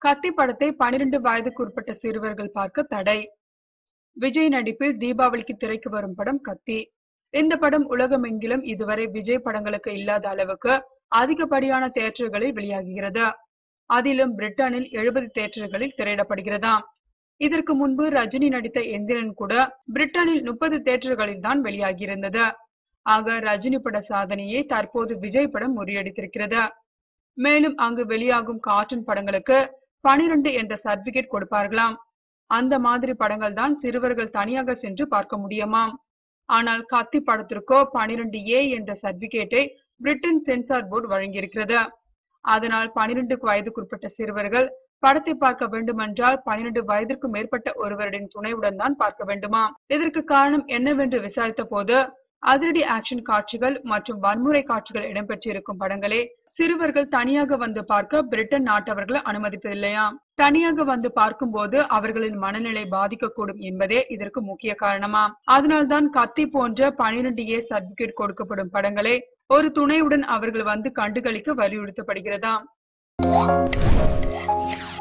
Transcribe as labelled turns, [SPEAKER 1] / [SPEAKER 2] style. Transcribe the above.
[SPEAKER 1] கத்தி படத்தை பனிரெண்டு வயதுக்குட்பட்ட சிறுவர்கள் பார்க்க தடை விஜய் நடிப்பில் தீபாவளிக்கு திரைக்கு வரும் படம் கத்தி இந்த படம் உலகமெங்கிலும் இதுவரை விஜய் படங்களுக்கு இல்லாத அளவுக்கு அதிகப்படியான தேட்டர்களில் வெளியாகுகிறது அதிலும் பிரிட்டனில் எழுபது தேட்டர்களில் திரையிடப்படுகிறதாம் இதற்கு முன்பு ரஜினி நடித்த எந்திரன் கூட பிரிட்டனில் முப்பது தேட்டர்களில் தான் வெளியாகியிருந்தது ஆக ரஜினி பட சாதனையை தற்போது விஜய் படம் முறியடித்திருக்கிறது மேலும் அங்கு வெளியாகும் கார்ட்டூன் படங்களுக்கு பனிரெண்டு என்ற சர்டிபிகேட் கொடுப்பார்களாம் அந்த மாதிரி படங்கள் தான் சிறுவர்கள் தனியாக சென்று பார்க்க முடியுமாம் ஆனால் கத்தி படத்திற்கோ பனிரெண்டு ஏ என்ற சர்டிபிகேட்டை பிரிட்டன் சென்சார் போர்டு வழங்கியிருக்கிறது அதனால் பனிரெண்டு வயதுக்குட்பட்ட சிறுவர்கள் படத்தை பார்க்க வேண்டுமென்றால் பனிரெண்டு வயதிற்கு மேற்பட்ட ஒருவரின் துணையுடன் தான் பார்க்க வேண்டுமா இதற்கு காரணம் என்னவென்று விசாரித்த போது அதிரடி ஆக்ஷன் காட்சிகள் மற்றும் வன்முறை காட்சிகள் இடம்பெற்றிருக்கும் படங்களே சிறுவர்கள் தனியாக வந்து பார்க்க பிரிட்டன் நாட்டவர்கள் அனுமதிப்பதில்லையாம் தனியாக வந்து பார்க்கும்போது அவர்களின் மனநிலை பாதிக்கக்கூடும் என்பதே இதற்கு முக்கிய காரணமாம் அதனால்தான் கத்தி போன்ற பனிரெண்டு ஏ சர்டிபிகேட் கொடுக்கப்படும் படங்களை ஒரு துணையுடன் அவர்கள் வந்து கண்டுகளிக்க வலியுறுத்தப்படுகிறதாம்